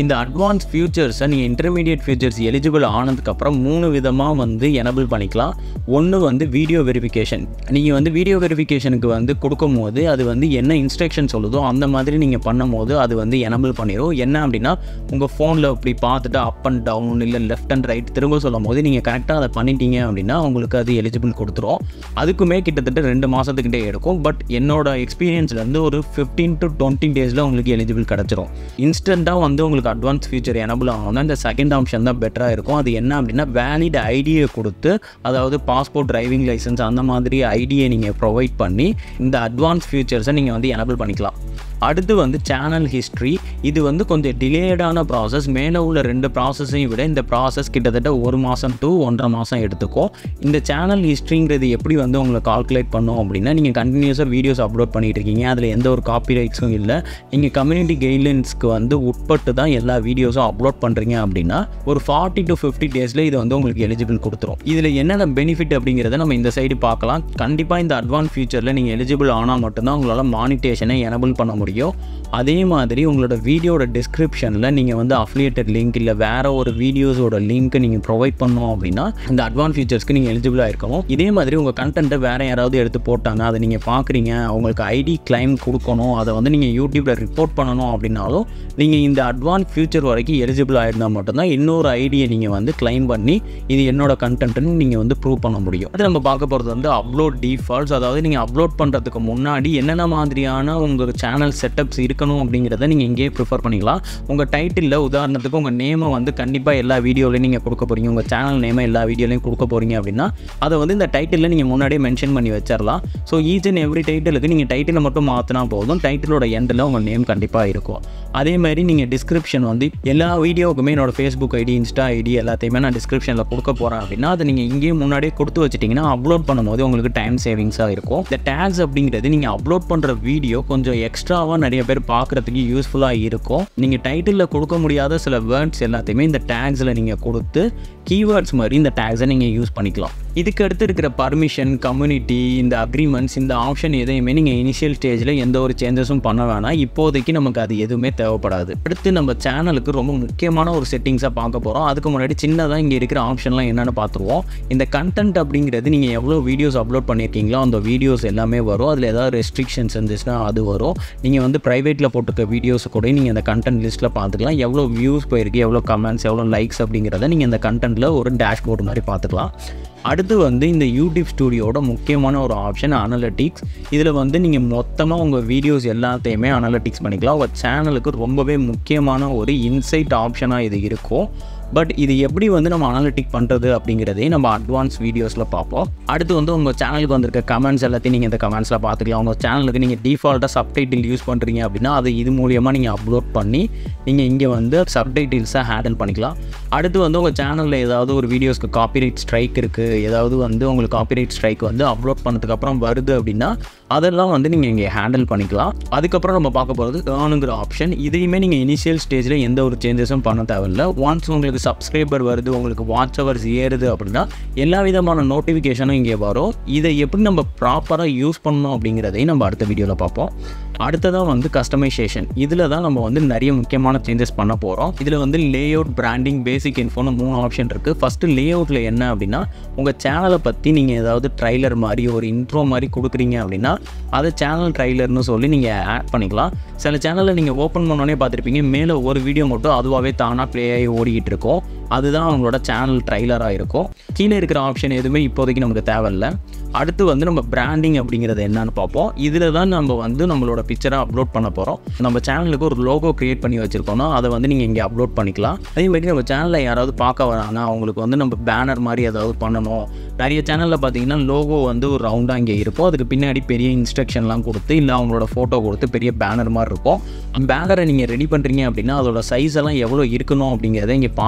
Speaker 1: இந்த அட்வான்ஸ் ஃபியூச்சர்ஸை நீங்கள் இன்டர்மீடியட் ஃபியூச்சர்ஸ் எலிஜிபிள் ஆனதுக்கப்புறம் மூணு விதமாக வந்து எனபிள் பண்ணிக்கலாம் ஒன்று வந்து வீடியோ வெரிஃபிகேஷன் நீங்கள் வந்து வீடியோ வெரிஃபிகேஷனுக்கு வந்து கொடுக்கும்போது அது வந்து என்ன இன்ஸ்ட்ரக்ஷன் சொல்லுதோ அந்த மாதிரி நீங்கள் பண்ணும்போது அது வந்து எனபிள் பண்ணிடும் என்ன அப்படின்னா உங்கள் ஃபோனில் இப்படி பார்த்துட்டு அப் அண்ட் டவுன் இல்லை லெஃப்ட் அண்ட் ரைட் திரும்ப சொல்லும் போது நீங்கள் கரெக்டாக அதை பண்ணிட்டீங்க அப்படின்னா உங்களுக்கு அது எலிஜிபிள் கொடுத்துரும் அதுக்குமே கிட்டத்தட்ட ரெண்டு மாதத்துக்கிட்டே எடுக்கும் பட் என்னோட எக்ஸ்பீரியன்ஸ்லேருந்து ஒரு ஃபிஃப்டீன் டு டுவெண்ட்டி டேஸில் உங்களுக்கு எலிஜிபிள் கிடச்சிரும் இன்ஸ்டண்ட்டாக வந்து உங்களுக்கு அட்வான்ஸ் ஃபியூச்சர் எனபிள் ஆகணும்னா இந்த செகண்ட் ஆப்ஷன் தான் பெட்டராக இருக்கும் அது என்ன அப்படின்னா வேலிட் ஐடியை கொடுத்து அதாவது பாஸ்போர்ட் டிரைவிங் லைசன்ஸ் அந்த மாதிரி ஐடியை நீங்கள் ப்ரொவைட் பண்ணி இந்த அட்வான்ஸ் ஃபியூச்சர்ஸை நீங்கள் வந்து எனபிள் பண்ணிக்கலாம் அடுத்து வந்து சேனல் ஹிஸ்ட்ரி இது வந்து கொஞ்சம் டிலேடான ப்ராசஸ் மேலே உள்ள ரெண்டு ப்ராசஸையும் விட இந்த ப்ராசஸ் கிட்டத்தட்ட ஒரு மாதம் டு ஒன்றரை மாதம் எடுத்துக்கும் இந்த சேனல் ஹிஸ்ட்ரிங்கிறது எப்படி வந்து உங்களை கால்குலேட் பண்ணும் அப்படின்னா நீங்கள் கண்டினியூஸாக வீடியோஸ் அப்லோட் பண்ணிட்டு இருக்கீங்க அதில் எந்த ஒரு காப்பி ரைட்ஸும் இல்லை நீங்கள் கம்யூனிட்டி கைட்லைன்ஸ்க்கு வந்து உட்பட்டு தான் எல்லா வீடியோஸும் அப்லோட் பண்ணுறீங்க அப்படின்னா ஒரு ஃபார்ட்டி டு ஃபிஃப்டி டேஸில் இது வந்து உங்களுக்கு எலிஜிபிள் கொடுத்துரும் இதில் என்னென்ன பெனிஃபிட் அப்படிங்கிறத நம்ம இந்த சைடு பார்க்கலாம் கண்டிப்பாக இந்த அட்வான்ஸ் ஃபியூச்சரில் நீங்கள் எலிஜிபிள் ஆனால் மட்டும்தான் உங்களால் மானிட்டேஷனை எனபிள் பண்ண முடியும் அதே மாதிரி உங்களோட வீடியோட டிஸ்கிரிப்ஷனில் நீங்கள் வந்து அஃபிலியேட்டட் லிங்க் இல்லை வேறு ஒரு வீடியோஸோட லிங்க் நீங்கள் ப்ரொவைட் பண்ணோம் அப்படின்னா இந்த அட்வான்ஸ் ஃபீச்சர்ஸ்க்கு நீங்கள் எலிஜிபிளாக இருக்கணும் இதே மாதிரி உங்கள் கண்டென்ட்டை வேறு யாராவது எடுத்து போட்டாங்க அதை நீங்கள் பார்க்குறீங்க அவங்களுக்கு ஐடி கிளைம் கொடுக்கணும் அதை வந்து நீங்கள் யூடியூப்பில் ரிப்போர்ட் பண்ணணும் அப்படின்னாலும் நீங்கள் இந்த அட்வான்ஸ் ஃபியூச்சர் வரைக்கும் எலிஜிபிள் ஆயிருந்தால் மட்டும்தான் இன்னொரு ஐடியை நீங்கள் வந்து கிளைம் பண்ணி இது என்னோட கண்டென்ட்னு நீங்கள் வந்து ப்ரூவ் பண்ண முடியும் அது நம்ம பார்க்க போகிறது வந்து அப்லோட் டிஃபால்ட்ஸ் அதாவது நீங்கள் அப்லோட் பண்ணுறதுக்கு முன்னாடி என்னென்ன மாதிரியான உங்கள் சேனல் செட்டப்ஸ் இருக்கணும் அப்படிங்கிறத நீங்கள் இங்கேயே ப்ரிஃபர் பண்ணிக்கலாம் உங்கள் டைட்டிலில் உதாரணத்துக்கு உங்கள் நேமை வந்து கண்டிப்பாக எல்லா வீடியோலையும் நீங்கள் கொடுக்க போகிறீங்க உங்கள் சேனல் நேமை எல்லா வீடியோலையும் கொடுக்க போகிறீங்க அப்படின்னா அதை வந்து இந்த டைட்டிலில் நீங்கள் முன்னாடியே மென்ஷன் பண்ணி வச்சிடலாம் ஸோ ஈச் அண்ட் எவ்ரி டைட்டிலுக்கு நீங்கள் டைட்டிலை மட்டும் மாற்றினா போதும் டைட்டிலோட எண்டில் உங்கள் நேம் கண்டிப்பாக இருக்கும் அதே மாதிரி நீங்கள் டிஸ்கிரிப்ஷன் வந்து எல்லா வீடியோவுக்குமே என்னோட ஃபேஸ்புக் ஐடி இன்ஸ்டா ஐடி எல்லாத்தையுமே நான் டிஸ்கிரிப்ஷனில் கொடுக்க போகிறேன் அப்படின்னா அதை நீங்கள் இங்கேயே முன்னாடியே கொடுத்து வச்சிட்டிங்கன்னா அப்லோட் பண்ணும்போது உங்களுக்கு டைம் சேவிங்ஸாக இருக்கும் இந்த டேக்ஸ் அப்படிங்கிறது நீங்கள் அப்லோட் பண்ணுற வீடியோ கொஞ்சம் எக்ஸ்ட்ராவாக நிறைய பேர் பார்க்குறதுக்கு யூஸ்ஃபுல்லாக இருக்கும் நீங்கள் டைட்டிலில் கொடுக்க முடியாத சில வேர்ட்ஸ் எல்லாத்தையுமே இந்த டேக்ஸில் நீங்கள் கொடுத்து கீவேர்ட்ஸ் மாதிரி இந்த டேக்ஸை நீங்கள் யூஸ் பண்ணிக்கலாம் இதுக்கு அடுத்து இருக்கிற பர்மிஷன் கம்யூனிட்டி இந்த அக்ரிமெண்ட்ஸ் இந்த ஆப்ஷன் எதையுமே நீங்கள் இனிஷியல் ஸ்டேஜில் எந்த ஒரு சேஞ்சஸும் பண்ண வேணாம் இப்போதைக்கு நமக்கு அது எதுவுமே தேவைப்படாது அடுத்து நம்ம சேனலுக்கு ரொம்ப முக்கியமான ஒரு செட்டிங்ஸாக பார்க்க போகிறோம் அதுக்கு முன்னாடி சின்னதாக இங்கே இருக்கிற ஆப்ஷன்லாம் என்னென்னு பார்த்துருவோம் இந்த கண்டென்ட் அப்படிங்கிறது நீங்கள் எவ்வளோ வீடியோஸ் அப்லோட் பண்ணியிருக்கீங்களோ அந்த வீடியோஸ் எல்லாமே வரும் அதில் ஏதாவது ரெஸ்ட்ரிக்ஷன்ஸ் இருந்துச்சுன்னா அது வரும் நீங்கள் வந்து ப்ரைவேட்டில் போட்டுக்க வீடியோஸ் கூட நீங்கள் இந்த கண்டென்ட் லிஸ்ட்டில் பார்த்துக்கலாம் எவ்வளோ வியூஸ் போயிருக்கு எவ்வளோ கமெண்ட்ஸ் எவ்வளோ லைக்ஸ் அப்படிங்கிறத நீங்கள் இந்த கண்டென்ட்டில் ஒரு டேஷ்போர்டு மாதிரி பார்த்துக்கலாம் அடுத்து வந்து இந்த யூடியூப் ஸ்டூடியோட முக்கியமான ஒரு ஆப்ஷன் அனலிட்டிக்ஸ் இதில் வந்து நீங்கள் மொத்தமாக உங்கள் வீடியோஸ் எல்லாத்தையுமே அனலிட்டிக்ஸ் பண்ணிக்கலாம் உங்கள் சேனலுக்கு ரொம்பவே முக்கியமான ஒரு இன்சைட் ஆப்ஷனாக இது இருக்கும் பட் இது எப்படி வந்து நம்ம அனலிட்டிக் பண்ணுறது அப்படிங்கிறதையும் நம்ம அட்வான்ஸ் வீடியோஸில் பார்ப்போம் அடுத்து வந்து உங்கள் சேனலுக்கு வந்திருக்க கமெண்ட்ஸ் எல்லாத்தையும் நீங்கள் இந்த கமெண்ட்ஸில் பார்த்துக்கலாம் உங்கள் சேனலுக்கு நீங்கள் டிஃபால்ட்டாக சப்டைட்டில் யூஸ் பண்ணுறீங்க அப்படின்னா அது இது மூலியமாக நீங்கள் அப்லோட் பண்ணி நீங்கள் இங்கே வந்து சப்டைட்டில்ஸை ஹேண்டில் பண்ணிக்கலாம் அடுத்து வந்து உங்கள் சேனலில் ஏதாவது ஒரு வீடியோஸ்க்கு காப்பிரைட் ஸ்ட்ரைக் இருக்குது ஏதாவது வந்து உங்களுக்கு காப்பிரைட் ஸ்ட்ரைக் வந்து அப்லோட் பண்ணதுக்கப்புறம் வருது அப்படின்னா அதெல்லாம் வந்து நீங்கள் இங்கே ஹேண்டில் பண்ணிக்கலாம் அதுக்கப்புறம் நம்ம பார்க்க போகிறது ஏர்னுங்கிற ஆப்ஷன் இதையுமே நீங்கள் இனிஷியல் ஸ்டேஜில் எந்த ஒரு சேஞ்சஸும் பண்ண தேவையில்ல ஒன்ஸ் உங்களுக்கு சப்ஸ்கிரைபர் வருது உங்களுக்கு வாட்ச் ஹவர்ஸ் ஏறுது அப்படின்னா எல்லா விதமான நோட்டிஃபிகேஷனும் இங்கே வரும் இதை எப்படி நம்ம ப்ராப்பராக யூஸ் பண்ணணும் அப்படிங்கிறதையும் நம்ம அடுத்த வீடியோவில் பார்ப்போம் அடுத்ததாக வந்து கஸ்டமைசேஷன் இதில் தான் நம்ம வந்து நிறைய முக்கியமான சேஞ்சஸ் பண்ண போகிறோம் இதில் வந்து லேஅவுட் பிராண்டிங் பேசிக் இன்ஃபோன்னு மூணு ஆப்ஷன் இருக்குது ஃபஸ்ட்டு லேஅவுட்டில் என்ன அப்படின்னா உங்கள் சேனலை பற்றி நீங்கள் ஏதாவது ட்ரைலர் மாதிரி ஒரு இன்ட்ரோ மாதிரி கொடுக்குறீங்க அப்படின்னா அதை சேனல் ட்ரைலர்னு சொல்லி நீங்கள் ஆட் பண்ணிக்கலாம் சில சேனலில் நீங்கள் ஓப்பன் பண்ணோடனே பார்த்துருப்பீங்க மேலே ஒரு வீடியோ மட்டும் அதுவாகவே தானாக ப்ளே ஆகி ஓடிக்கிட்டு இருக்கும் அதுதான் அவங்களோட சேனல் ட்ரைலராக இருக்கும் கீழே இருக்கிற ஆப்ஷன் எதுவுமே இப்போதைக்கு நமக்கு தேவையில்ல அடுத்து வந்து நம்ம பிராண்டிங் அப்படிங்கிறது என்னன்னு பார்ப்போம் இதில் தான் நம்ம வந்து நம்மளோட பிக்சரை அப்லோட் பண்ண போகிறோம் நம்ம சேனலுக்கு ஒரு லோகோ க்ரியேட் பண்ணி வச்சுருக்கோம்னா அதை வந்து நீங்கள் இங்கே அப்லோட் பண்ணிக்கலாம் அதே மாதிரி நம்ம சேனலில் யாராவது பார்க்க வராங்க அவங்களுக்கு வந்து நம்ம பேனர் மாதிரி ஏதாவது பண்ணணும் நிறைய சேனலில் பார்த்தீங்கன்னா லோகோ வந்து ஒரு ரவுண்டாக இங்கே இருக்கும் அதுக்கு பின்னாடி பெரிய இன்ஸ்ட்ரக்ஷன்லாம் கொடுத்து இல்லை அவங்களோட ஃபோட்டோ கொடுத்து பெரிய பேனர் மாதிரி இருக்கும் பேனரை நீங்கள் ரெடி பண்ணுறீங்க அப்படின்னா அதோட சைஸ் எல்லாம் எவ்வளோ இருக்கணும் அப்படிங்கிறத இங்கே பார்த்துட்டு ரெடி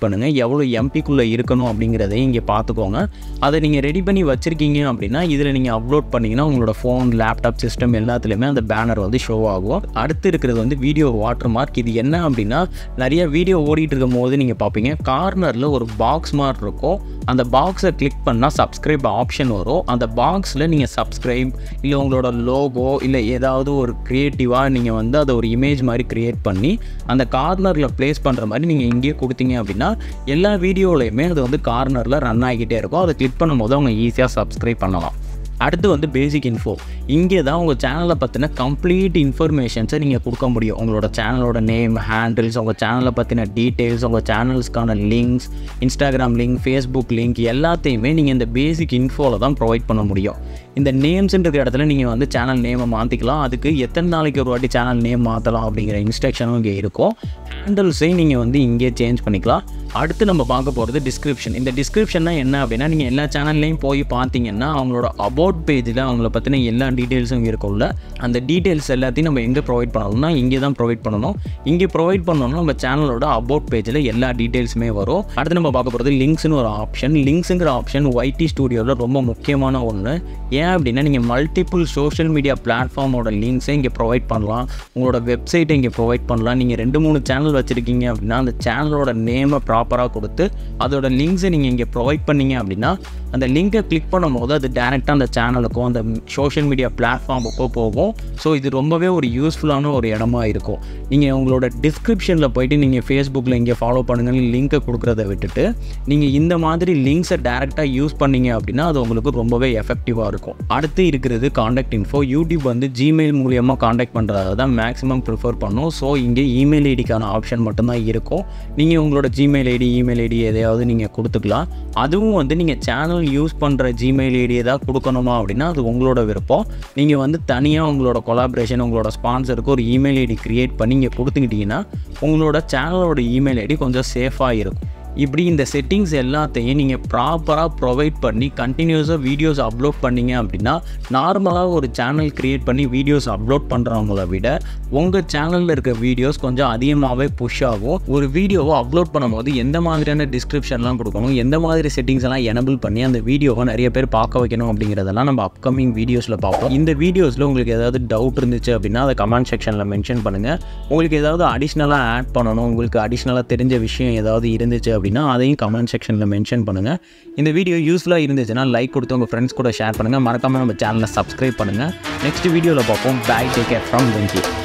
Speaker 1: பண்ணுங்கள் எவ்வளோ எம்பிக்குள்ளே இருக்கணும் அப்படிங்கிறதையும் இங்கே பார்த்துக்கோங்க அதை நீங்கள் ரெடி பண்ணி வச்சுருக்கீங்க அப்படின்னா இதில் நீங்கள் அப்லோட் பண்ணிங்கன்னா உங்களோட ஃபோன் லேப்டாப் சிஸ்டம் எல்லாத்துலேயுமே அந்த பேனர் வந்து ஷோ ஆகும் அடுத்து இருக்கிறது வந்து வீடியோ வாட்டர் மார்க் இது என்ன அப்படின்னா நிறைய வீடியோ ஓடிட்டு இருக்கும் போது நீங்கள் பார்ப்பீங்க கார்னரில் ஒரு பாக்ஸ் மாதிரி இருக்கும் அந்த பாக்ஸை கிளிக் பண்ணால் சப்ஸ்கிரைப் ஆப்ஷன் வரும் அந்த பாக்ஸில் நீங்கள் சப்ஸ்கிரைப் இல்லை உங்களோட லோகோ இல்லை ஏதாவது ஒரு க்ரியேட்டிவாக நீங்கள் வந்து அதை ஒரு இமேஜ் மாதிரி க்ரியேட் பண்ணி அந்த கார்னரில் ப்ளேஸ் பண்ணுற மாதிரி நீங்கள் இங்கேயே கொடுத்தீங்க அப்படின்னா எல்லா வீடியோலையுமே அது வந்து கார்னரில் ரன் ஆகிக்கிட்டே இருக்கும் அதை கிளிக் பண்ணும்போது அவங்க ஈஸியாக சப்ஸ்கிரைப் பண்ணலாம் அடுத்து வந்து பேசிக் இன்ஃபோ இங்கே தான் உங்கள் சேனலை பற்றின கம்ப்ளீட் இன்ஃபர்மேஷன்ஸை நீங்கள் கொடுக்க முடியும் உங்களோட சேனலோட நேம் ஹேண்டில்ஸ் உங்கள் சேனலை பற்றின டீட்டெயில்ஸ் உங்கள் சேனல்ஸ்க்கான links Instagram link Facebook link எல்லாத்தையுமே நீங்கள் இந்த பேசிக் இன்ஃபோவில் தான் ப்ரொவைட் பண்ண முடியும் இந்த நேம்ஸ்ன்ற இடத்துல நீங்கள் வந்து சேனல் நேமை மாற்றிக்கலாம் அதுக்கு எத்தனை நாளைக்கு ஒரு வாட்டி சேனல் நேம் மாற்றலாம் அப்படிங்கிற இன்ஸ்ட்ரக்ஷனும் இங்கே இருக்கும் ஹேண்டில்ஸையும் நீங்கள் வந்து இங்கே சேஞ்ச் பண்ணிக்கலாம் அடுத்து நம்ம பார்க்க போகிறது டிஸ்கிரிப்ஷன் இந்த டிஸ்கிரிப்ஷன்னா என்ன அப்படின்னா நீங்கள் எல்லா சேனல்லையும் போய் பார்த்தீங்கன்னா அவங்களோட அபவுட் பேஜில் அவங்கள பற்றின எல்லா டீட்டெயில்ஸும் இருக்கும்ல அந்த டீட்டெயில்ஸ் எல்லாத்தையும் நம்ம எங்கே ப்ரொவைட் பண்ணணும்னா இங்கே தான் ப்ரொவைட் பண்ணணும் இங்கே ப்ரொவைட் பண்ணோம்னா நம்ம சேனலோட அபவுட் பேஜில் எல்லா டீட்டெயில்ஸுமே வரும் அடுத்து நம்ம பார்க்க போகிறது லிங்க்ஸ்னு ஒரு ஆப்ஷன் லிங்க்ஸுங்கிற ஆப்ஷன் ஒய்டி ஸ்டூடியோவில் ரொம்ப முக்கியமான ஒன்று ஏன் அப்படின்னா நீங்கள் மல்டிபிள் சோஷியல் மீடியா பிளாட்ஃபார்மோட லிங்க்ஸை இங்கே ப்ரொவைட் பண்ணலாம் உங்களோட வெப்சைட்டை இங்கே ப்ரொவைட் பண்ணலாம் நீங்கள் ரெண்டு மூணு சேனல் வச்சுருக்கீங்க அப்படின்னா அந்த சேனலோட நேமை ப்ராப்பராக கொடுத்து அதோட லிங்க்ஸை நீங்கள் இங்கே ப்ரொவைட் பண்ணீங்க அப்படின்னா அந்த லிங்கை கிளிக் பண்ணும்போது அது டேரெக்டாக அந்த சேனலுக்கும் அந்த சோஷியல் மீடியா பிளாட்ஃபார்முக்கோ போகும் ஸோ இது ரொம்பவே ஒரு யூஸ்ஃபுல்லான ஒரு இடமா இருக்கும் நீங்கள் உங்களோட டிஸ்கிரிப்ஷனில் போயிட்டு நீங்கள் ஃபேஸ்புக்கில் இங்கே ஃபாலோ பண்ணுங்கன்னு லிங்க்கை கொடுக்குறத விட்டுட்டு நீங்கள் இந்த மாதிரி லிங்க்ஸை டேரெக்டாக யூஸ் பண்ணீங்க அப்படின்னா அது உங்களுக்கு ரொம்பவே எஃபெக்டிவாக இருக்கும் அடுத்து இருக்கிறது காண்டாக்ட் இன்ஃபோ யூடியூப் வந்து ஜிமெயில் மூலியமாக காண்டாக்ட் பண்ணுறத தான் மேக்ஸிமம் ப்ரிஃபர் பண்ணும் ஸோ இங்கே இமெயில் ஐடிக்கான ஆப்ஷன் மட்டும்தான் இருக்கும் நீங்கள் உங்களோட ஜிமெயில் ஐடி இமெயில் ஐடி எதையாவது நீங்கள் கொடுத்துக்கலாம் அதுவும் வந்து நீங்கள் சேனல் யூஸ் பண்ணுற ஜிமெயில் ஐடியை தான் கொடுக்கணுமா அப்படின்னா அது உங்களோட விருப்பம் நீங்கள் வந்து தனியாக உங்களோட கொலாபரேஷன் உங்களோட ஸ்பான்சருக்கு ஒரு இமெயில் ஐடி க்ரியேட் பண்ணி இங்கே கொடுத்துக்கிட்டிங்கன்னா உங்களோட சேனலோட இமெயில் ஐடி கொஞ்சம் சேஃபாக இருக்கும் இப்படி இந்த செட்டிங்ஸ் எல்லாத்தையும் நீங்கள் ப்ராப்பராக ப்ரொவைட் பண்ணி கண்டினியூஸாக வீடியோஸ் அப்லோட் பண்ணீங்க அப்படின்னா நார்மலாக ஒரு சேனல் க்ரியேட் பண்ணி வீடியோஸ் அப்லோட் பண்ணுறவங்கள விட உங்கள் சேனலில் இருக்க வீடியோஸ் கொஞ்சம் அதிகமாகவே புஷ் ஆகும் ஒரு வீடியோவை அப்லோட் பண்ணும்போது எந்த மாதிரியான டிஸ்கிரிப்ஷன்லாம் கொடுக்கணும் எந்த மாதிரி செட்டிங்ஸ் எல்லாம் எனபிள் பண்ணி அந்த வீடியோவை நிறைய பேர் பார்க்க வைக்கணும் அப்படிங்கிறதெல்லாம் நம்ம அப்கமிங் வீடியோஸில் பார்ப்போம் இந்த வீடியோஸில் உங்களுக்கு ஏதாவது டவுட் இருந்துச்சு அப்படின்னா அதை கமெண்ட் செக்ஷனில் மென்ஷன் பண்ணுங்கள் உங்களுக்கு ஏதாவது அடிஷ்னலாக ஆட் பண்ணணும் உங்களுக்கு அடிஷ்னலாக தெரிஞ்ச விஷயம் ஏதாவது இருந்துச்சு அப்படின்னா அதையும் கமெண்ட் செக்ஷனில் மென்ஷன் பண்ணுங்கள் இந்த வீடியோ யூஸ்ஃபுல்லாக இருந்துச்சுன்னா லைக் கொடுத்து உங்கள் ஃப்ரெண்ட்ஸ் கூட ஷேர் பண்ணுங்கள் மறக்காமல் நம்ம சேனலை சப்ஸ்கிரைப் பண்ணுங்கள் நெக்ஸ்ட் வீடியோவில் பார்ப்போம் bye take care from Venky